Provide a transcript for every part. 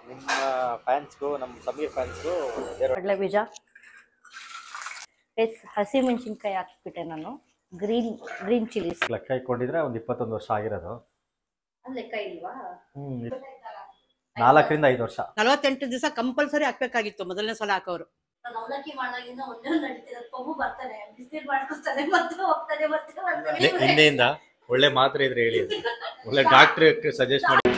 ನಿಮ್ಮ ಫ್ಯಾನ್ಸ್ಗೂ ನಮ್ಮ ಸಮೀರ್ ಫ್ಯಾನ್ಸ್ಗೂ ಕಡಲೆ ಬೀಜ ಎಸ್ ಹಸಿ ಮೆಣಸಿನ್ಕಾಯಿ ಹಾಕ್ಬಿಟ್ಟೆ ನಾನು ಗ್ರೀನ್ ಗ್ರೀನ್ ಚಿಲ್ಲೀಸ್ ಲೆಕ್ಕ ಇಟ್ಕೊಂಡಿದ್ರೆ ಒಂದು ಇಪ್ಪತ್ತೊಂದು ವರ್ಷ ಆಗಿರೋದು ಲೆಕ್ಕ ಇಲ್ವಾ ಹ್ಮ್ ನಾಲ್ಕರಿಂದ ಐದು ವರ್ಷ ನಲವತ್ತೆಂಟು ದಿವಸ ಕಂಪಲ್ಸರಿ ಹಾಕ್ಬೇಕಾಗಿತ್ತು ಮೊದಲನೇ ಸಲ ಹಾಕೋರು ನಾನು ಅವಲಕ್ಕಿ ಮಾಡಾಗಿಂದ ಒಂದೇ ಒಂದು ನಡೀತಿರೋದು ಪಮ್ಮು ಬರ್ತಾನೆ ಬಿಸಿಲು ಮಾಡ್ಕೊತಾನೆ ಮತ್ತೆ ಹೋಗ್ತಾನೆ ಮತ್ತೆ ಬರ್ತಾನೆ ಹಿಂದೆಯಿಂದ ಒಳ್ಳೆ ಮಾತ್ರೆ ಇದ್ರೆ ಹೇಳಿ ಒಳ್ಳೆ ಡಾಕ್ಟರ್ ಸಜೆಸ್ಟ್ ಮಾಡಿ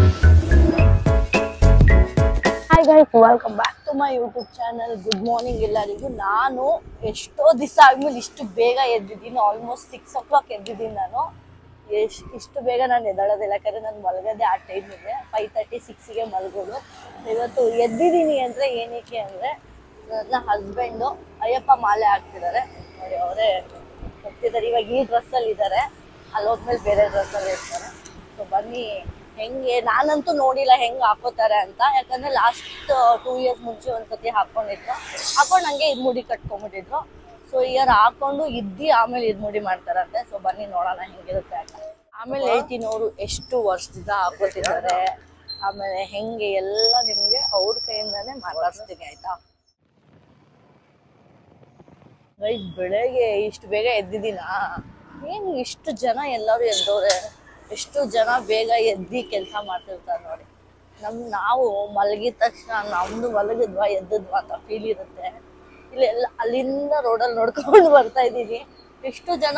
hi guys welcome back to my YouTube channel good morning ಎಲ್ಲರಿಗೂ ನಾನು ಎಷ್ಟೋ ದಿವಸ ಆದ್ಮೇಲೆ ಇಷ್ಟು ಬೇಗ ಎದ್ದಿದ್ದೀನಿ ಆಲ್ಮೋಸ್ಟ್ ಸಿಕ್ಸ್ ಓ ಕ್ಲಾಕ್ ಎದ್ದಿದ್ದೀನಿ ನಾನು ಎಷ್ಟು ಇಷ್ಟು ಬೇಗ ನಾನು ಎದ್ದೇಳೋದಿಲ್ಲ ಯಾಕಂದ್ರೆ ನಾನು ಮಲಗೋದೆ ಆ ಟೈಮಿಗೆ ಫೈವ್ ತರ್ಟಿ ಸಿಕ್ಸಿಗೆ ಮಲಗೋದು ಇವತ್ತು ಎದ್ದಿದ್ದೀನಿ ಅಂದರೆ ಏನಕ್ಕೆ ಅಂದರೆ ನನ್ನ ಹಸ್ಬೆಂಡು ಅಯ್ಯಪ್ಪ ಮಾಲೆ ಹಾಕ್ತಿದ್ದಾರೆ ನೋಡಿ ಅವರೇ ಹೋಗ್ತಿದ್ದಾರೆ ಇವಾಗ ಈ ಡ್ರೆಸ್ಸಲ್ಲಿ ಇದ್ದಾರೆ ಅಲ್ಲಿ ಹೋದ್ಮೇಲೆ ಬೇರೆ ಡ್ರೆಸ್ಸಲ್ಲಿ ಇರ್ತಾರೆ ಸೊ ಬನ್ನಿ ಹೆಂಗೆ ನಾನಂತೂ ನೋಡಿಲ್ಲ ಹೆಂಗೆ ಹಾಕೋತಾರೆ ಅಂತ ಯಾಕಂದ್ರೆ ಲಾಸ್ಟ್ ಟೂ ಇಯರ್ಸ್ ಮುಂಚೆ ಒಂದ್ಸತಿ ಹಾಕೊಂಡಿದ್ರು ಹಾಕೊಂಡು ಹಂಗೆ ಇದ್ಮುಡಿ ಕಟ್ಕೊಂಡ್ಬಿಟ್ಟಿದ್ರು ಸೊ ಇಯರ್ ಹಾಕೊಂಡು ಇದ್ದಿ ಆಮೇಲೆ ಇದ್ಮುಡಿ ಮಾಡ್ತಾರಂತೆ ಸೊ ಬನ್ನಿ ನೋಡೋಣ ಹೆಂಗಿರುತ್ತೆ ಅಂತ ಆಮೇಲೆ ಹೇಳ್ತೀನಿ ಅವರು ಎಷ್ಟು ವರ್ಷದಿಂದ ಹಾಕೋತಿದ್ದಾರೆ ಆಮೇಲೆ ಹೆಂಗೆ ಎಲ್ಲ ನಿಮ್ಗೆ ಅವ್ರ ಕೈಯಿಂದಾನೇ ಮಾತಾಡ್ಸ್ತೀನಿ ಆಯ್ತಾ ಗೈಸ್ ಬೆಳಗ್ಗೆ ಇಷ್ಟು ಬೇಗ ಎದ್ದಿದ್ದೀನಾ ಏನು ಇಷ್ಟು ಜನ ಎಲ್ಲರೂ ಎದ್ದವ್ರೆ ಎಷ್ಟು ಜನ ಬೇಗ ಎದ್ದಿ ಕೆಲಸ ಮಾಡ್ತಿರ್ತಾರೆ ನೋಡಿ ನಮ್ ನಾವು ಮಲಗಿದ ತಕ್ಷಣ ನಮ್ದು ಮಲಗಿದ್ವಾ ಎದ್ದದ್ವಾ ಅಂತ ಫೀಲ್ ಇರುತ್ತೆ ಇಲ್ಲಿ ಎಲ್ಲ ಅಲ್ಲಿಂದ ರೋಡಲ್ಲಿ ನೋಡ್ಕೊಂಡು ಬರ್ತಾ ಇದ್ದೀನಿ ಎಷ್ಟು ಜನ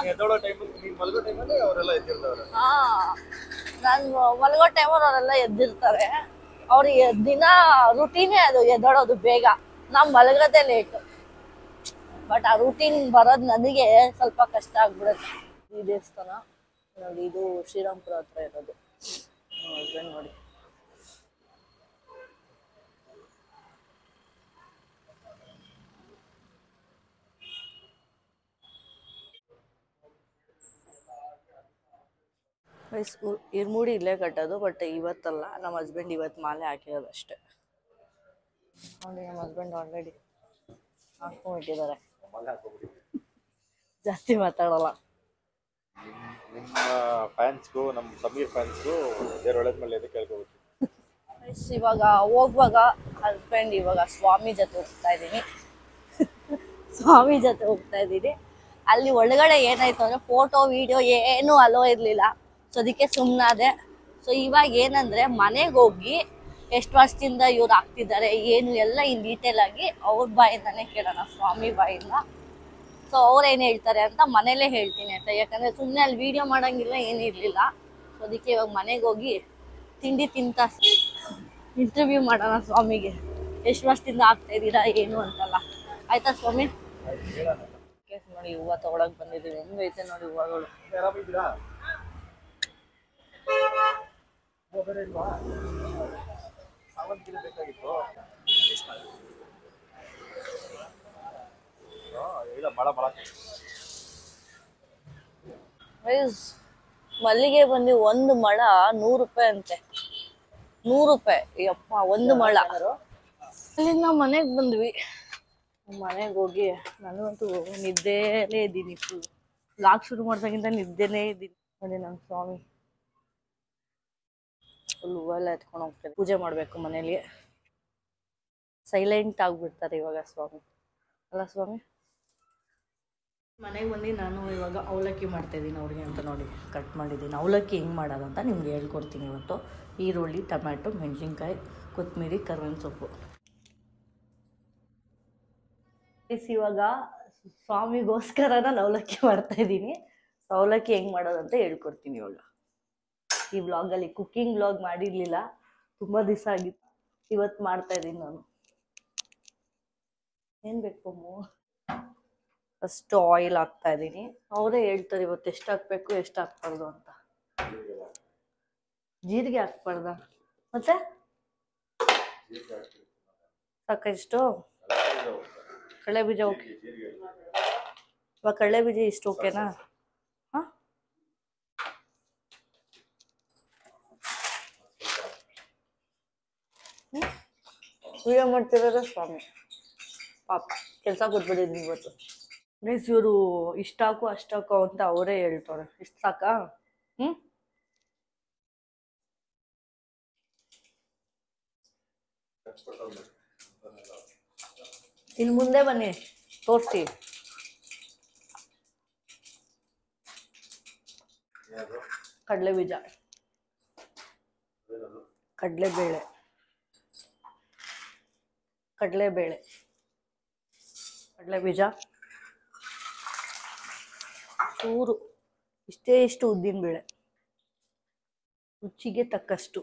ಹಾ ನಾನು ಮಲಗೋ ಟೈಮಲ್ಲಿ ಅವರೆಲ್ಲ ಎದ್ದಿರ್ತಾರೆ ಅವ್ರಿಗೆ ದಿನ ರುಟೀನೇ ಅದು ಎದ್ದೋಳೋದು ಬೇಗ ನಾವು ಮಲಗೋದೇ ಲೇಟು ಬಟ್ ಆ ರೂಟೀನ್ ಬರೋದು ನನಗೆ ಸ್ವಲ್ಪ ಕಷ್ಟ ಆಗ್ಬಿಡುತ್ತೆ ಈ ದೇವಸ್ಥಾನ ನೋಡಿ ಇದು ಶ್ರೀರಾಮ್ಪುರ ಹತ್ರ ಇರೋದು ಹಸ್ಬೆಂಡ್ ನೋಡಿ ವಯಸ್ಸು ಇರ್ಮುಡಿ ಇಲ್ಲೇ ಕಟ್ಟೋದು ಬಟ್ ಇವತ್ತಲ್ಲ ನಮ್ಮ ಹಸ್ಬೆಂಡ್ ಇವತ್ತು ಮಾಲೆ ಹಾಕಿರೋದು ಅಷ್ಟೇ ನೋಡಿ ನಮ್ಮ ಹಸ್ಬೆಂಡ್ ಆಲ್ರೆಡಿ ಹಾಕೊಂಡ್ಬಿಟ್ಟಿದ್ದಾರೆ ಜಾಸ್ತಿ ಮಾತಾಡಲ್ಲ ನಿಮ್ಮ ಫ್ಯಾನ್ಸ್ಗೂ ನಮ್ಮ ಸಮೀರ್ ಫ್ಯಾನ್ಸ್ಗೂ ದೇವ್ರ ಒಳ್ಳೇದ್ ಮೇಲೆ ಎದಕ್ಕೆ ಕೇಳ್ಕೊಬೇಕು Guys, ಇವಾಗ ಹೋಗುವಾಗ ಹಸ್ಬೆಂಡ್ ಇವಾಗ ಸ್ವಾಮಿ ಜೊತೆ ಹೋಗ್ತಾ ಇದ್ದೀನಿ ಸ್ವಾಮಿ ಜೊತೆ ಹೋಗ್ತಾ ಇದ್ದೀನಿ ಅಲ್ಲಿ ಒಳಗಡೆ ಏನಾಯ್ತು ಅಂದ್ರೆ ಫೋಟೋ ವಿಡಿಯೋ ಏನೂ ಅಲೋ ಇರಲಿಲ್ಲ ಸೊ ಅದಕ್ಕೆ ಸುಮ್ಮನಾದೆ ಸೊ ಇವಾಗ ಏನಂದ್ರೆ ಮನೆಗೆ ಹೋಗಿ ಎಷ್ಟು ವರ್ಷದಿಂದ ಇವ್ರು ಆಗ್ತಿದ್ದಾರೆ ಏನು ಎಲ್ಲ ಇನ್ ಡೀಟೇಲ್ ಆಗಿ ಅವ್ರ ಬಾಯಿಂದಾನೇ ಕೇಳೋಣ ಸ್ವಾಮಿ ಬಾಯಿಂದ ಸೊ ಅವ್ರು ಏನು ಹೇಳ್ತಾರೆ ಅಂತ ಮನೇಲೇ ಹೇಳ್ತೀನಿ ಆಯ್ತಾ ಯಾಕಂದ್ರೆ ಸುಮ್ಮನೆ ಅಲ್ಲಿ ವಿಡಿಯೋ ಮಾಡಂಗಿಲ್ಲ ಏನೂ ಇರಲಿಲ್ಲ ಸೊ ಅದಕ್ಕೆ ಇವಾಗ ಮನೆಗೆ ಹೋಗಿ ತಿಂಡಿ ತಿಂತ ಇಂಟರ್ವ್ಯೂ ಮಾಡೋಣ ಸ್ವಾಮಿಗೆ ಎಷ್ಟು ವರ್ಷದಿಂದ ಆಗ್ತಾ ಇದ್ದೀರಾ ಏನು ಅಂತಲ್ಲ ಆಯ್ತಾ ಸ್ವಾಮಿ ಕೇಸ್ ನೋಡಿ ಹೂವು ತಗೊಳಕ್ ಬಂದಿದ್ದೀವಿ ಹೆಂಗೈತೆ ನೋಡಿ ಹೂವಗಳು ಇಲ್ಲ ಮಳ ಮಳ Guys, ಮಲ್ಲಿಗೆ ಬಂದು ಒಂದು ಮಳ ನೂರು ರೂಪಾಯಿ ಅಂತೆ ನೂರು ರೂಪಾಯಿ ಯಪ್ಪ ಒಂದು ಮಳ ಅಲ್ಲಿಂದ ಮನೆಗೆ ಬಂದ್ವಿ ಮನೆಗೆ ಹೋಗಿ ನನಗಂತೂ ನಿದ್ದೆಲೇ ಇದ್ದೀನಿ ಫುಲ್ ಲಾಕ್ ಶುರು ಮಾಡ್ದಾಗಿಂದ ನಿದ್ದೆನೇ ಇದ್ದೀನಿ ನೋಡಿ ನನ್ನ ಸ್ವಾಮಿ ಫುಲ್ ಹೂವೆಲ್ಲ ಎತ್ಕೊಂಡು ಹೋಗ್ತಾರೆ ಪೂಜೆ ಮಾಡಬೇಕು ಮನೇಲಿ ಸೈಲೆಂಟ್ ಆಗಿಬಿಡ್ತಾರೆ ಇವಾಗ ಸ್ವಾಮಿ ಅಲ್ಲ ಸ್ವಾಮಿ ಮನೆಗೆ ಬಂದು ನಾನು ಇವಾಗ ಅವಲಕ್ಕಿ ಮಾಡ್ತಾ ಇದ್ದೀನಿ ಅವ್ರಿಗೆ ಅಂತ ನೋಡಿ ಕಟ್ ಮಾಡಿದ್ದೀನಿ ಅವಲಕ್ಕಿ ಹೆಂಗೆ ಮಾಡೋದು ಅಂತ ನಿಮ್ಗೆ ಹೇಳ್ಕೊಡ್ತೀನಿ ಇವತ್ತು ಈರುಳ್ಳಿ ಟೊಮ್ಯಾಟೊ ಮೆಣಸಿನ್ಕಾಯಿ ಕೊತ್ತಂಬರಿ ಕರ್ಬೇವಿನ ಸೊಪ್ಪು Guys, ಇವಾಗ ಸ್ವಾಮಿಗೋಸ್ಕರ ನಾನು ಅವಲಕ್ಕಿ ಮಾಡ್ತಾ ಇದ್ದೀನಿ ಸೊ ಅವಲಕ್ಕಿ ಹೆಂಗೆ ಮಾಡೋದು ಅಂತ ಹೇಳ್ಕೊಡ್ತೀನಿ ಇವಾಗ ಈ ವ್ಲಾಗಲ್ಲಿ ಕುಕ್ಕಿಂಗ್ ವ್ಲಾಗ್ ಮಾಡಿರಲಿಲ್ಲ ತುಂಬ ದಿವಸ ಆಗಿತ್ತು ಇವತ್ತು ಮಾಡ್ತಾ ಇದ್ದೀನಿ ನಾನು ಏನು ಬೇಕು ಅಮ್ಮು ಫಸ್ಟ್ ಆಯಿಲ್ ಹಾಕ್ತಾ ಇದ್ದೀನಿ ಅವರೇ ಹೇಳ್ತಾರೆ ಇವತ್ತು ಎಷ್ಟು ಹಾಕ್ಬೇಕು ಎಷ್ಟು ಹಾಕ್ಬಾರ್ದು ಅಂತ ಜೀರಿಗೆ ಹಾಕ್ಬಾರ್ದ ಮತ್ತೆ ಸಾಕಷ್ಟು ಕಡಲೆ ಬೀಜ ಓಕೆ ಇವಾಗ ಕಡಲೆ ಬೀಜ ಇಷ್ಟು ಓಕೆನಾ ಹಾಂ ವಿಡಿಯೋ ಮಾಡ್ತಿರೋದೇ ಸ್ವಾಮಿ ಪಾಪ ಕೆಲಸ ಕೊಟ್ಬಿಟ್ಟಿದ್ದೀನಿ ಇವತ್ತು ಗೈಸ್ ಇವರು ಇಷ್ಟಾಕು ಅಷ್ಟಾಕು ಅಂತ ಅವರೇ ಹೇಳ್ತಾರೆ ಇಷ್ಟು ಸಾಕಾ ಹ್ಞೂ ಇಲ್ಲಿ ಮುಂದೆ ಬನ್ನಿ ತೋರಿಸಿ ಕಡಲೆ ಬೀಜ ಕಡಲೆಬೇಳೆ ಕಡಲೆಬೇಳೆ ಕಡಲೆ ಬೀಜ ಚೂರು ಇಷ್ಟೇ ಇಷ್ಟು ಉದ್ದಿನ ಬೇಳೆ ರುಚಿಗೆ ತಕ್ಕಷ್ಟು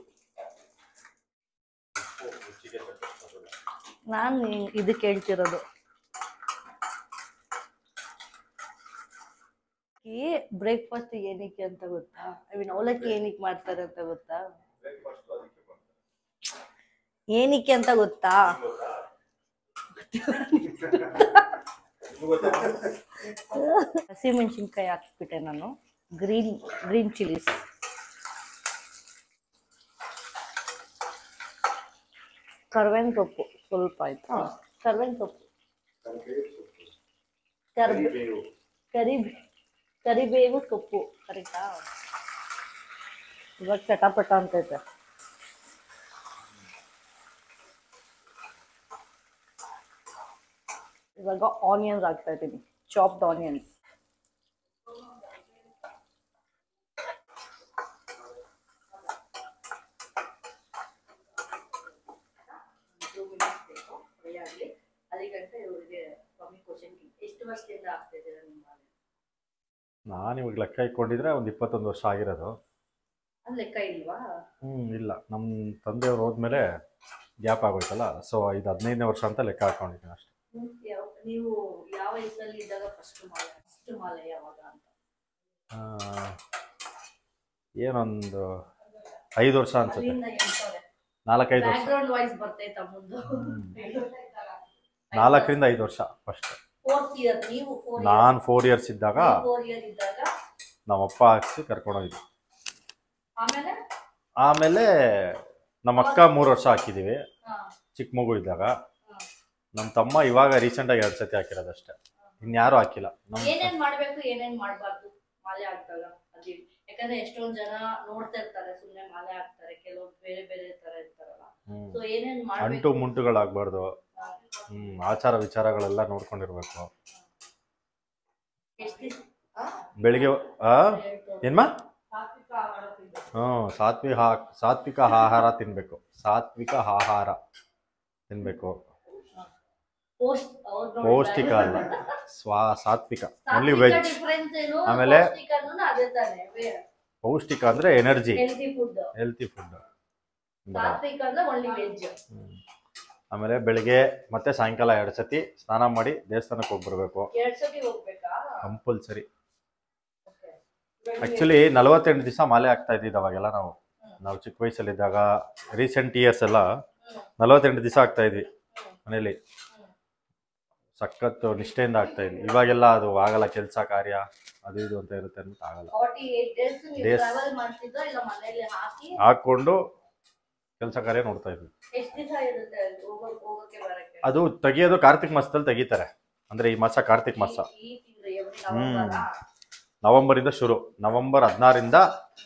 ನಾನು ಇದು ಕೇಳ್ತಿರೋದು ಈ ಬ್ರೇಕ್ಫಾಸ್ಟ್ ಏನಕ್ಕೆ ಅಂತ ಗೊತ್ತಾ ಐ ಮೀನ್ ಅವಲಕ್ಕಿ ಏನಕ್ಕೆ ಮಾಡ್ತಾರೆ ಅಂತ ಗೊತ್ತಾ ಏನಕ್ಕೆ ಅಂತ ಗೊತ್ತಾ ಹಸಿಮೆಣಸಿನ್ಕಾಯಿ ಹಾಕ್ಬಿಟ್ಟೆ ನಾನು ಗ್ರೀನ್ ಗ್ರೀನ್ ಚಿಲ್ಲೀಸ್ ಕರ್ಬೇವಿನ ಸೊಪ್ಪು ಸ್ವಲ್ಪ ಆಯ್ತಾ ಕರ್ಬೇವಿನ ಸೊಪ್ಪು ಕರ್ಬೆ ಕರಿಬೇ ಕರಿಬೇವು ಸೊಪ್ಪು ಕರೆಕ್ಟಾ ಇವಾಗ ಚಟಾಪಟ ಅಂತೈತೆ ಇವಾಗ ಆನಿಯನ್ಸ್ ಹಾಕ್ತಾ ಇದ್ದೀನಿ ಚಾಪ್ಡ್ ಆನಿಯನ್ಸ್ ಎಷ್ಟು ವರ್ಷದಿಂದ ಆಗ್ತಾ ಇದ್ದೀರಾ ನಿಮ್ಮ ನಾನು ಇವಾಗ ಲೆಕ್ಕ ಇಟ್ಕೊಂಡಿದ್ರೆ ಒಂದು ಇಪ್ಪತ್ತೊಂದು ವರ್ಷ ಆಗಿರೋದು ಅದು ಲೆಕ್ಕ ಇಲ್ವಾ ಹ್ಞೂ ಇಲ್ಲ ನಮ್ಮ ತಂದೆಯವ್ರು ಹೋದ್ಮೇಲೆ ಗ್ಯಾಪ್ ಆಗೋಯ್ತಲ್ಲ ಸೊ ಇದು ಹದಿನೈದನೇ ವರ್ಷ ಅಂತ ಲೆಕ್ಕ ಹಾಕೊಂಡಿದ್ದೀನಿ ಅಷ್ಟೇ ಹ್ಮ್, ಯಾವ- ನೀವು ಯಾವ ವಯಸ್ಸಲ್ಲಿ ಇದ್ದಾಗ ಫಸ್ಟ್ ಮಾಲೆ ಫಸ್ಟ್ ಮಾಲೆ ಯಾವಾಗ ಅಂತ ಆ, ಏನೊಂದು ಐದು ವರ್ಷ ಅನ್ಸುತ್ತೆ ಅಲ್ಲಿಂದ ಹೇಳ್ತಾರೆ ನಾಲ್ಕೈದು ವರ್ಷ ಬ್ಯಾಕ್ಗ್ರೌಂಡ್ ವಾಯ್ಸ್ ಬರ್ತೈತ ಮುಂದೆ ನಾಲ್ಕರಿಂದ ಐದು ವರ್ಷ ಫಸ್ಟ್ ಫೋರ್ತ್ ಇಯರ್ ನೀವು ಫೋರ್ ನಾನು ಫೋರ್ ಇಯರ್ಸ್ ಇದ್ದಾಗ ಫೋರ್ ಇಯರ್ ಇದ್ದಾಗ ನಮ್ಮಪ್ಪ ಹಾಕ್ಸಿ ಕರ್ಕೊಂಡೋಗಿದ್ವಿ ಆಮೇಲೆ ಆಮೇಲೆ ನಮ್ಮ ಅಕ್ಕ ಮೂರು ವರ್ಷ ಹಾಕಿದ್ದೀವಿ ಹಾ, ಚಿಕ್ಕ ಮಗು ಇದ್ದಾಗ ಹಾ. ನಮ್ಮ ತಮ್ಮ ಇವಾಗ ರೀಸೆಂಟಾಗಿ ಎರಡು ಸತಿ ಹಾಕಿರೋದಷ್ಟೇ ಇನ್ಯಾರೂ ಹಾಕಿಲ್ಲ ನಮ್ಮ ಏನೇನ್ ಮಾಡ್ಬೇಕು ಏನೇನ್ ಮಾಡ್ಬಾರ್ದು ಮಾಲೆ ಹಾಕ್ದಾಗ ಅದೇ ಯಾಕಂದ್ರೆ ಎಷ್ಟೊಂದ್ ಜನ ನೋಡ್ತಾ ಇರ್ತಾರೆ ಸುಮ್ನೆ ಮಾಲೆ ಹಾಕ್ತಾರೆ ಕೆಲವ್ರು ಬೇರೆ ಬೇರೆ ತರ ಇರ್ತಾರಲ್ಲ ಹ್ಮ್. ಸೊ ಏನೇನ್ ಅಂಟು ಮಾಡ್ಬೇಕು ಮುಂಟುಗಳಾಗಬಾರ್ದು ಹಾ. ಹ್ಮ್ ಆಚಾರ ವಿಚಾರಗಳೆಲ್ಲ ನೋಡ್ಕೊಂಡಿರ್ಬೇಕು ಎಷ್ಟ್ ದಿವ್ಸ? ಬೆಳಿಗ್ಗೆ ಆ ಹೇಳ್ತು. ಏನ್ಮಾ ಸಾತ್ವಿಕ ಆಹಾರ ತಿನ್ಬೇಕು. ಹ್ಮ್ ಸಾತ್ವಿಕ ಸಾತ್ವಿಕ ಆಹಾರ ತಿನ್ಬೇಕು ಸಾತ್ವಿಕ ಆಹಾರ ತಿನ್ಬೇಕು ಪೌಷ್ಟ್- ಅವ್ರ್ ನೋಡಿ ಪೌಷ್ಟಿಕ ಅಲ್ಲ ಸ್ವಾ ಸಾತ್ವಿಕ ಓನ್ಲಿ ಸಾತ್ವಿಕ ವೆಜ್ difference ಏನು? ಆಮೇಲೆ- ಪೌಷ್ಟಿಕ ಅನ್ನೋದು ಅದೇ ತಾನೇ ಪೌಷ್ಟಿಕ ಅಂದ್ರೆ energy healthy food healthy food ಸಾತ್ವಿಕ ಅಂದ್ರೆ ಓನ್ಲಿ ವೆಜ್ ಆಮೇಲೆ ಬೆಳಿಗ್ಗೆ ಮತ್ತೆ ಸಾಯಂಕಾಲ ಎರಡು ಸತಿ ಸ್ನಾನ ಮಾಡಿ ದೇವಸ್ಥಾನಕ್ಕೆ ಹೋಗಿ ಬರಬೇಕು ಎರಡ್ ಸತಿ ಹೋಗ್ಬೇಕಾ ಕಂಪಲ್ಸರಿ Okay. ಆಕ್ಚುಲಿ ನಲವತ್ತೆಂಟು ದಿವಸ ಮಾಲೆ ಆಗ್ತಾ ಇದ್ದಿದ್ದು ಅವಾಗೆಲ್ಲ ನಾವು ನಾವು ಚಿಕ್ಕ ವಯಸ್ಸಲ್ಲಿದ್ದಾಗ ರೀಸೆಂಟ್ ಇಯರ್ಸ್ ಎಲ್ಲ ಹ್ಮ್. ನಲವತ್ತೆಂಟು ದಿವಸ ಆಗ್ತಾ ಇದ್ವಿ ಹ್ಮ್. ಮನೇಲಿ ಹ್ಮ್. ಸಖತ್ತು ನಿಷ್ಠೆಯಿಂದ ಆಗ್ತಾ ಇದ್ವಿ ಇವಾಗೆಲ್ಲ ಅದು ಆಗಲ್ಲ ಕೆಲಸ ಕಾರ್ಯ ಅದು ಇದು ಅಂತ ಇರುತ್ತೆ ಅಂತ ಆಗಲ್ಲ 48 days ನೀವು Days. ಟ್ರಾವೆಲ್ ಮಾಡ್ತಿದ್ದೋ ಇಲ್ಲ ಮನೇಲಿ ಹಾಕಿ ಹಾಕೊಂಡು ಕೆಲಸ ಕಾರ್ಯ ನೋಡ್ತಾ ಇದ್ವಿ ಎಷ್ಟ್ ದಿವಸ ಇರುತ್ತೆ ಅಲ್ಲಿ ಹೋಗಕ್ ಹೋಗಕ್ಕೆ ಬರಕ್ಕೆ ಅದು ತೆಗಿಯೋದು ಕಾರ್ತಿಕ್ ಮಾಸದಲ್ಲಿ ತೆಗಿತಾರೆ ಅಂದ್ರೆ ಈ ಮಾಸ ಕಾರ್ತಿಕ್ ಮಾಸ ಈ- ಈ ತಿಂಗಳು ನವೆಂಬರಾ? ನವೆಂಬರಿಂದ ಶುರು ನವೆಂಬರ್ ಹದಿನಾರಿಂದ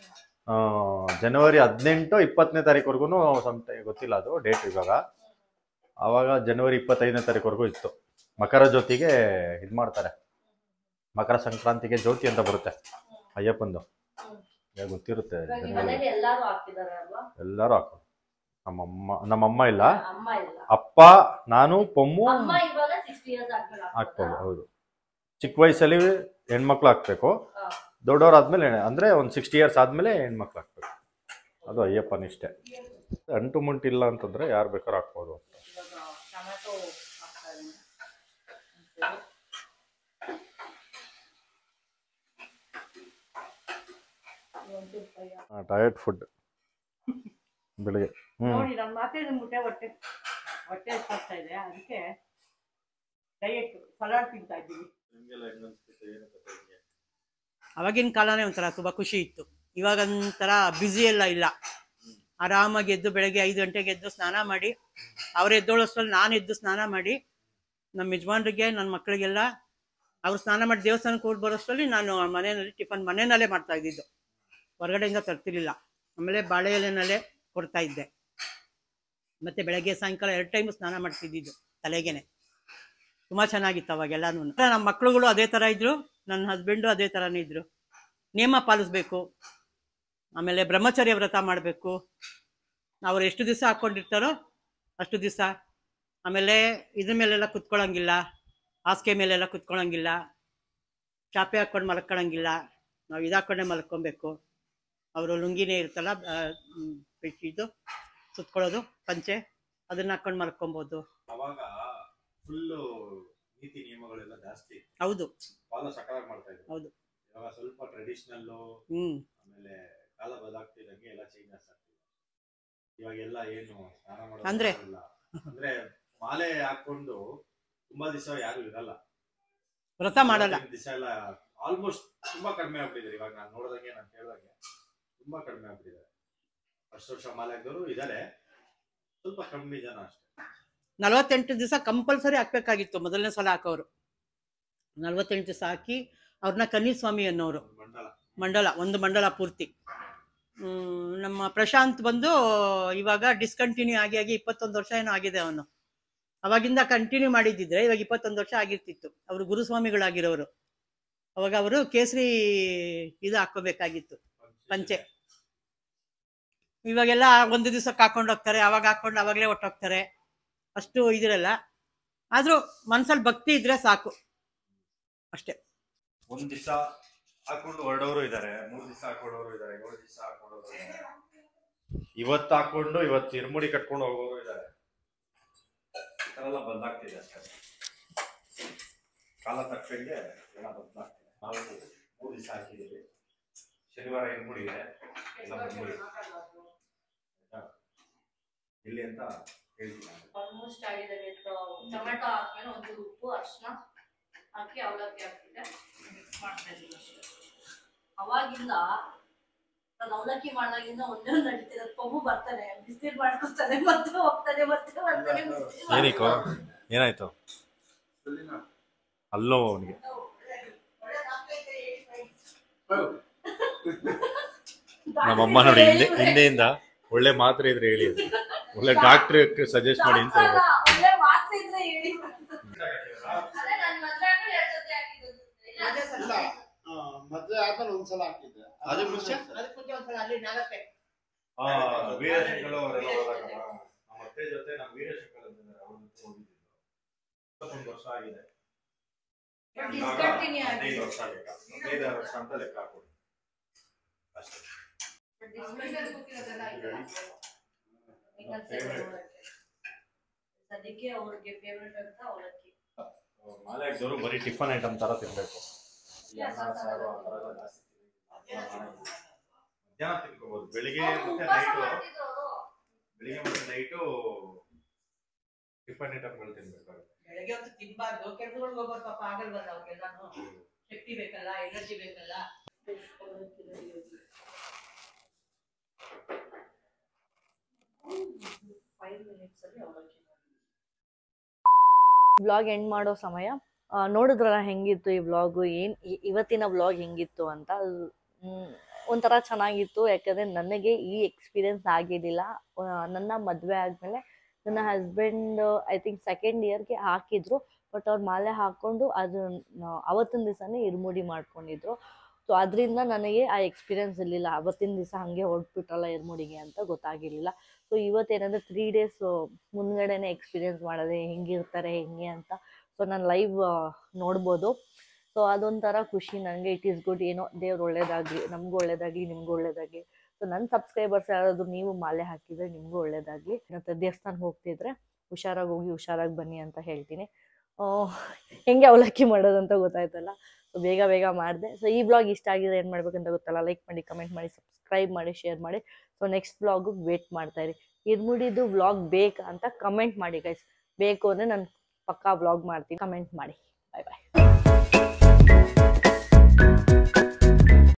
ಜನವರಿ ಹದಿನೆಂಟು ಇಪ್ಪತ್ತನೇ ತಾರೀಕುವರೆಗೂ ಸಂತೆ ಗೊತ್ತಿಲ್ಲ ಅದು ಡೇಟ್ ಇವಾಗ ಆವಾಗ ಜನವರಿ ಇಪ್ಪತ್ತೈದನೇ ತಾರೀಕುವರೆಗೂ ಇತ್ತು ಮಕರ ಜ್ಯೋತಿಗೆ ಇದು ಮಾಡ್ತಾರೆ ಮಕರ ಸಂಕ್ರಾಂತಿಗೆ ಜ್ಯೋತಿ ಅಂತ ಬರುತ್ತೆ ಅಯ್ಯಪ್ಪಂದು ಹ್ಮ್. ಈಗ ಗೊತ್ತಿರುತ್ತೆ ಇವಾಗ ಈ ಜನವರಿ ಮನೇಲಿ ಎಲ್ಲಾರು ಹಾಕಿದಾರೆ ಅಲ್ವಾ ಎಲ್ಲರೂ ಹಾಕೋ ನಮ್ಮಮ್ಮ ನಮ್ಮಮ್ಮ ಇಲ್ಲ ಅಮ್ಮ ಇಲ್ಲ ಅಪ್ಪ ನಾನು ಪೊಮ್ಮು ಅಮ್ಮ ಇವಾಗ ಸಿಕ್ಸ್ಟಿ ಇಯರ್ಸ್ ಆದ್ಮೇಲೆ ಹಾಕ್ಬೋದು ಹೌದು ಚಿಕ್ಕ ವಯಸ್ಸಲ್ಲಿ ಹೆಣ್ಮಕ್ಳು ಹಾಕ್ಬೇಕು ಹಾ. ದೊಡ್ಡವ್ರಾದ್ಮೇಲೆ ಅಂದ್ರೆ ಒಂದು ಸಿಕ್ಸ್ಟಿ ಇಯರ್ಸ್ ಆದ್ಮೇಲೆ ಹೆಣ್ಮಕ್ಳು ಹಾಕ್ಬೇಕು ಅದು ಅಯ್ಯಪ್ಪನ ಇಷ್ಟೇ ಅಂಟು ಮುಂಟಿಲ್ಲ ಅಂತಂದ್ರೆ ಯಾರು ಬೇಕಾದ್ರೂ ಹಾಕ್ಬೋದು ಇವಾಗ ಟೊಮೆಟೊ ಹಾಕ್ತಾ ಇದೀನಿ. ಒಂಚೂರು ಫ್ರೈ ಹಾಕು. ಡಯಟ್ ಫುಡ್ ಬೆಳಿಗ್ಗೆ ಹ್ಮ್ ನೋಡಿ ನನ್ನ ಮಾತೇ ಮುಟ್ಟೆ ಹೊಟ್ಟೆ ಹೊಟ್ಟೆ ಹಸ್ತಾ ಇದೆ ಅದಕ್ಕೆ ಡಯಟ್ ಸಲಾಡ್ ತಿಂತಾ ಇದ್ದೀವಿ ಅವಾಗಿನ ಕಾಲನೇ ಒಂಥರ ತುಂಬಾ ಖುಷಿ ಇತ್ತು ಇವಾಗ ಒಂಥರ ಬ್ಯುಸಿ ಎಲ್ಲ ಇಲ್ಲ ಆರಾಮಾಗಿ ಎದ್ದು ಬೆಳಗ್ಗೆ ಐದು ಗಂಟೆಗೆ ಎದ್ದು ಸ್ನಾನ ಮಾಡಿ ಅವ್ರು ಎದ್ದೋಳಷ್ಟರಲ್ಲಿ ನಾನು ಎದ್ದು ಸ್ನಾನ ಮಾಡಿ ನಮ್ಮ ಯಜಮಾನ್ರಿಗೆ ನನ್ನ ಮಕ್ಕಳಿಗೆಲ್ಲ ಅವ್ರು ಸ್ನಾನ ಮಾಡಿ ದೇವಸ್ಥಾನಕ್ಕೆ ಹೋಗಿ ಬರೋಷ್ಟರಲ್ಲಿ ನಾನು ಮನೆಯಲ್ಲಿ ಟಿಫನ್ ಮನೆಯಲ್ಲೇ ಮಾಡ್ತಾ ಇದ್ದಿದ್ದು ಹೊರಗಡೆಯಿಂದ ತರ್ತಿರ್ಲಿಲ್ಲ ಆಮೇಲೆ ಬಾಳೆ ಎಲೆನಲ್ಲೇ ಕೊಡ್ತಾ ಇದ್ದೆ ಮತ್ತೆ ಬೆಳಗ್ಗೆ ಸಾಯಂಕಾಲ ಎರಡು ಟೈಮ್ ಸ್ನಾನ ಮಾಡ್ತಿದ್ದಿದ್ದು ತಲೆಗೆನೆ ತುಂಬ ಚೆನ್ನಾಗಿತ್ತು ಅವಾಗೆಲ್ಲನೂ ನಮ್ಮ ಮಕ್ಳುಗಳು ಅದೇ ಥರ ಇದ್ರು ನನ್ನ ಹಸ್ಬೆಂಡು ಅದೇ ಥರನೇ ಇದ್ರು ನಿಯಮ ಪಾಲಿಸ್ಬೇಕು ಆಮೇಲೆ ಬ್ರಹ್ಮಚರ್ಯ ವ್ರತ ಮಾಡಬೇಕು ಅವ್ರು ಎಷ್ಟು ದಿವಸ ಹಾಕ್ಕೊಂಡಿರ್ತಾರೋ ಅಷ್ಟು ದಿವಸ ಆಮೇಲೆ ಇದ್ರ ಮೇಲೆಲ್ಲ ಕುತ್ಕೊಳ್ಳೋಂಗಿಲ್ಲ ಹಾಸಿಗೆ ಮೇಲೆಲ್ಲ ಕುತ್ಕೊಳ್ಳೋಂಗಿಲ್ಲ ಚಾಪೆ ಹಾಕ್ಕೊಂಡು ಮಲ್ಕೊಳ್ಳೋಂಗಿಲ್ಲ ನಾವು ಇದು ಹಾಕ್ಕೊಂಡೇ ಮಲ್ಕೊಬೇಕು ಅವರು ಲುಂಗಿನೇ ಇರ್ತಲ್ಲ ಆ, ಹ್ಮ್, ಇದು ಸುತ್ಕೊಳ್ಳೋದು ಪಂಚೆ ಅದನ್ನ ಹಾಕೊಂಡು ಮಲ್ಕೊಬೋದು ಅವಾಗ ಫುಲ್ ನೀತಿ ನಿಯಮಗಳೆಲ್ಲ ಜಾಸ್ತಿ ಇತ್ತು. ಹೌದು ಬಹಳ ಸಕಾಲಾಗಿ ಮಾಡ್ತಾ ಇದ್ರು ಹೌದು. ಇವಾಗ ಸ್ವಲ್ಪ ಟ್ರೆಡಿಷನಲ್ ಹ್ಞೂ ಆಮೇಲೆ ಕಾಲ ಬದಲಾಗ್ತಿದಂಗೆ ಎಲ್ಲ ಚೇಂಜಸ್ ಆಗ್ತಿದೆ ಇವಾಗೆಲ್ಲ ಏನು ಸ್ನಾನ ಮಾಡೋದು ಅಂದ್ರೆ? ಇಲ್ಲ. ಅಂದ್ರೆ ಮಾಲೆ ಹಾಕೊಂಡು ತುಂಬಾ ದಿವಸ ಯಾರು ಇರಲ್ಲ ವ್ರತ ಮಾಡಲ್ಲ ದಿವಸ ಎಲ್ಲ ಆಲ್ಮೋಸ್ಟ್ ತುಂಬಾ ಕಡಿಮೆ ಆಗ್ಬಿಟ್ಟಿದ್ದಾರೆ ಇವಾಗ ನಾನು ನೋಡ್ದಂಗೆ ನಾನು ಕೇಳ್ದಂಗೆ ತುಂಬಾ ಕಡಿಮೆ ಆಗ್ಬಿಟ್ಟಿದ್ದಾರೆ ವರ್ಷ ವರ್ಷ ಮಾಲೆ ಹಾಕಿದವರು ಇದಾರೆ ಸ್ವಲ್ಪ ಕಮ್ಮಿ ಜನ ಅಷ್ಟೇ ನಲವತ್ತೆಂಟು ದಿವಸ ಕಂಪಲ್ಸರಿ ಹಾಕ್ಬೇಕಾಗಿತ್ತು ಮೊದಲನೇ ಸಲ ಹಾಕೋರು ನಲವತ್ತೆಂಟು ದಿವಸ ಹಾಕಿ ಅವ್ರನ್ನ ಕನ್ನಿಸ್ವಾಮಿ ಅನ್ನೋರು ಒಂದು ಮಂಡಲ ಮಂಡಲ ಒಂದು ಮಂಡಲ ಪೂರ್ತಿ ಹ್ಮ್, ನಮ್ಮ ಪ್ರಶಾಂತ್ ಬಂದು ಇವಾಗ ಡಿಸ್ಕಂಟಿನ್ಯೂ ಆಗಿ ಆಗಿ ಇಪ್ಪತ್ತೊಂದು ವರ್ಷ ಏನೋ ಆಗಿದೆ ಅವನು ಅವಾಗಿಂದ ಕಂಟಿನ್ಯೂ ಮಾಡಿದ್ದಿದ್ರೆ ಇವಾಗ ಇಪ್ಪತ್ತೊಂದು ವರ್ಷ ಆಗಿರ್ತಿತ್ತು ಅವರು ಗುರುಸ್ವಾಮಿಗಳಾಗಿರೋರು ಅವಾಗ ಅವರು ಕೇಸರಿ ಇದು ಹಾಕೋಬೇಕಾಗಿತ್ತು ಪಂಚೆ ಇವಾಗೆಲ್ಲ ಒಂದು ದಿವಸಕ್ಕೆ ಹಾಕೊಂಡು ಹೋಗ್ತಾರೆ ಅವಾಗ ಹಾಕೊಂಡು ಅವಾಗಲೇ ಹೊಟ್ಟೋಗ್ತಾರೆ ಅಷ್ಟು ಇದಿರಲ್ಲ ಆದ್ರೂ ಮನ್ಸಲ್ಲಿ ಭಕ್ತಿ ಇದ್ರೆ ಸಾಕು ಅಷ್ಟೇ ಒಂದ್ ದಿವಸ ಹಾಕೊಂಡು ಹೊರಡೋರು ಇದಾರೆ ಮೂರ್ ದಿವಸ ಹಾಕೊಂಡವರು ಇದಾರೆ ಏಳು ದಿವಸ ಹಾಕೊಂಡವರು ಇದಾರೆ ಇವತ್ತು ಹಾಕೊಂಡು ಇವತ್ತು ಇರ್ಮುಡಿ ಕಟ್ಕೊಂಡು ಹೋಗೋರು ಇದಾರೆ ಈ ತರ ಎಲ್ಲ ಬದಲಾಗ್ತಿದೆ ಅಷ್ಟೇ ಕಾಲ ತಕ್ಕಂಗೆ ಎಲ್ಲ ಬದಲಾಗ್ತಿದೆ ನಾವು ಮೂರ್ ದಿವಸ ಹಾಕಿದ್ದೀವಿ ಶನಿವಾರ ಇರ್ಮುಡಿ ಇದೆ ಎಲ್ಲ ಮುರ್ಮುಡಿ ಆಯ್ತಾ? ಇಲ್ಲಿ ಅಂತ ಹೇಳ್ತೀನಿ ನಾನು. ಆಲ್ಮೋಸ್ಟ್ ಆಗಿದೆ ಟೊಮೆಟೊ ಹಾಕ್ಮೇಲೆ ಒಂದು ಉಪ್ಪು ಅರ್ಶಿನ ಹಾಕಿ ಅವಲಕ್ಕಿ ಹಾಕ್ತಿದ್ದೆ ಮಿಕ್ಸ್ ಮಾಡ್ತಾ ಇದ್ದೀನಿ ಅಷ್ಟೇ ಅವಾಗಿಂದ ನಾನು ಅವಲಕ್ಕಿ ಮಾಡಿದಾಗಿಂದ ಒಂದೇ ಒಂದು ನಡೀತಿರೋದು ಪಬ್ಬು ಬರ್ತಾನೆ ಬಿಸಿಲು ಮಾಡ್ಕೊತಾನೆ ಮತ್ತೆ ಹೋಗ್ತಾನೆ ಮತ್ತೆ ಬರ್ತಾನೆ ಬಿಸಿಲು ಏನಿಕೋ ಏನಾಯ್ತು ಅಲ್ಲೋ ಅವನಿಗೆ ನಮ್ಮಮ್ಮ ನೋಡಿ ಹಿಂದೆ ಹಿಂದೆಯಿಂದ ಒಳ್ಳೆ ಮಾತ್ರೆ ಇದ್ರೆ ಹೇಳಿ ಅದು. ಒಳ್ಳೆ ಡಾಕ್ಟರ್ ಸಜೆಸ್ಟ್ ಮಾಡಿ ಅಂತ ಹೇಳ್ಬೇಕು. ಒಳ್ಳೆ ಮಾತ್ರ ಇದ್ರೆ ಹೇಳಿ ಅದೇ ನಾನು ಮದ್ವೆ ಆದ್ಮೇಲೆ ಎರಡ್ ಜೊತೆ ಹಾಕಿದ್ದು. ಇಲ್ಲ, ಇಲ್ಲ ಆ, ಮದ್ವೆ ಆದ್ಮೇಲೆ ಒಂದ್ಸಲ ಹಾಕಿದ್ದೆ ಅದು ಮುಂಚೆ? ಆ, ವೀರಶಂಕರ್ ಅವರೆಲ್ಲ ಹೋದಾಗ ನಮ್ಮ ಅತ್ತೆ ಜೊತೆ ನಮ್ಮ ವೀರಶಂಕರ್ ಅಂತ ಇದ್ದಾರೆ, ಅವ್ರ ಜೊತೆ ಹೋಗಿದ್ದಿದ್ದು ಇಪ್ಪತ್ತೊಂದು ವರ್ಷ ಆಗಿದೆ But ಇವಾಗ discontinue ಆಗಿದೆ. ಹದಿನೈದು ವರ್ಷ ಲೆಕ್ಕ ಹದಿನೈದು ವರ್ಷ ಅಂತ ಲೆಕ್ಕ ಹಾಕೊಡಿ ಅಷ್ಟೇ But discontinue ಕೂತಿರೋದೆಲ್ಲ ಇಲ್ಲ. ಇನ್ನೊಂದ್ಸರಿ Favorite. ಅವಲಕ್ಕಿ. ಸದ್ಯಕ್ಕೆ ಅವ್ರಿಗೆ ಫೇವ್ರೆಟ್ ಅಂತ ಅವಲಕ್ಕಿ ಮಾಲೆ ಹಾಕಿದವರು ಬರೀ ಟಿಫನ್ ಐಟಮ್ ತರ ತಿನ್ಬೇಕು ಈ ಅನ್ನ, ಸಾರು ಆ ಥರ ಎಲ್ಲ ಜಾಸ್ತಿ ತಿನ್ನೋದು. ಮಧ್ಯಾಹ್ನ ತಿನ್ಕೋಬಹುದು ಬೆಳಿಗ್ಗೆ ಮತ್ತೆ ನೈಟು ಬೆಳಿಗ್ಗೆ ಮತ್ತೆ ನೈಟು ಟಿಫನ್ ಐಟಮ್ಗಳು ತಿನ್ಬೇಕಾಗುತ್ತೆ ಬೆಳಗ್ಗೆ ಹೊತ್ತು ತಿನ್ಬಾರ್ದು ಕೆಲ್ಸಗಳಿಗೆ ಹೋಗೋರು ಪಾಪ ಆಗಲ್ವಲ್ಲ ಅವ್ರಿಗೆಲ್ಲಾನು ಶಕ್ತಿ ಬೇಕಲ್ಲ ಎನರ್ಜಿ ಬೇಕಲ್ಲ ವ್ಲಾಗ್ ಎಂಡ್ ಮಾಡೋ ಸಮಯ ಆ, ನೋಡಿದ್ರಲ್ಲ ಹೆಂಗಿತ್ತು ಈ ವ್ಲಾಗು ಏನು ಇವತ್ತಿನ ವ್ಲಾಗ್ ಹೆಂಗಿತ್ತು ಅಂತ ಅದು, ಮ್, ಒಂಥರ ಚೆನ್ನಾಗಿತ್ತು ಯಾಕಂದರೆ ನನಗೆ ಈ ಎಕ್ಸ್ಪೀರಿಯನ್ಸ್ ಆಗಿದ್ದಿಲ್ಲ ಆ, ನನ್ನ ಮದುವೆ ಆದಮೇಲೆ ನನ್ನ ಹಸ್ಬೆಂಡ್ ಐ ಥಿಂಕ್ ಸೆಕೆಂಡ್ ಇಯರ್ಗೆ ಹಾಕಿದ್ರು ಬಟ್ ಅವ್ರು ಮಾಲೆ ಹಾಕ್ಕೊಂಡು ಅದು ಅವತ್ತಿನ ದಿವಸನೇ ಇರ್ಮುಡಿ ಮಾಡ್ಕೊಂಡಿದ್ರು ಸೊ ಅದರಿಂದ ನನಗೆ ಆ ಎಕ್ಸ್ಪೀರಿಯನ್ಸ್ ಇರಲಿಲ್ಲ ಅವತ್ತಿನ ದಿವಸ ಹಾಗೆ ಹೊರಟ್ಬಿಟ್ರಲ್ಲ ಇರ್ಮುಡಿಗೆ ಅಂತ ಗೊತ್ತಾಗಿರಲಿಲ್ಲ ಸೊ ಇವತ್ತೇನಂದರೆ ತ್ರೀ ಡೇಸ್ ಮುಂದ್ಗಡೆನೆ ಎಕ್ಸ್ಪೀರಿಯನ್ಸ್ ಮಾಡೋದೆ ಹೆಂಗಿರ್ತಾರೆ ಹೆಂಗೆ ಅಂತ ಸೊ ನಾನು ಲೈವ್ ನೋಡ್ಬೋದು ಸೊ ಅದೊಂಥರ ಖುಷಿ ನನಗೆ ಇಟ್ ಈಸ್ ಗುಡ್ ಏನೋ ದೇವ್ರು ಒಳ್ಳೇದಾಗಲಿ ನಮಗೂ ಒಳ್ಳೇದಾಗಲಿ ನಿಮಗೂ ಒಳ್ಳೇದಾಗಲಿ ಸೊ ನನ್ನ ಸಬ್ಸ್ಕ್ರೈಬರ್ಸ್ ಯಾರಾದರೂ ನೀವು ಮಾಲೆ ಹಾಕಿದರೆ ನಿಮಗೂ ಒಳ್ಳೇದಾಗಲಿ ಮತ್ತು ದೇವಸ್ಥಾನಕ್ಕೆ ಹೋಗ್ತಿದ್ರೆ ಹುಷಾರಾಗಿ ಹೋಗಿ ಹುಷಾರಾಗಿ ಬನ್ನಿ ಅಂತ ಹೇಳ್ತೀನಿ ಆ, ಹೆಂಗೆ ಅವಲಕ್ಕಿ ಮಾಡೋದಂತ ಗೊತ್ತಾಯ್ತಲ್ಲ ಸೊ ಬೇಗ ಬೇಗ ಮಾಡಿದೆ ಸೊ ಈ ಬ್ಲಾಗ್ ಇಷ್ಟ ಆಗಿದೆ ಏನು ಮಾಡ್ಬೇಕಂತ ಗೊತ್ತಲ್ಲ ಲೈಕ್ ಮಾಡಿ ಕಮೆಂಟ್ ಮಾಡಿ ಸಬ್ಸ್ಕ್ರೈಬ್ ಮಾಡಿ ಶೇರ್ ಮಾಡಿ ಸೊ ನೆಕ್ಸ್ಟ್ ಬ್ಲಾಗು ವೇಟ್ ಮಾಡ್ತಾ ಇರಿ ಇರ್ಮುಡಿದು ವ್ಲಾಗ್ ಬೇಕಾ ಅಂತ ಕಮೆಂಟ್ ಮಾಡಿ ಗೈಸ್ ಬೇಕು ಅಂದರೆ ನಾನು ಪಕ್ಕಾ ವ್ಲಾಗ್ ಮಾಡ್ತೀನಿ ಕಮೆಂಟ್ ಮಾಡಿ ಬಾಯ್ ಬಾಯ್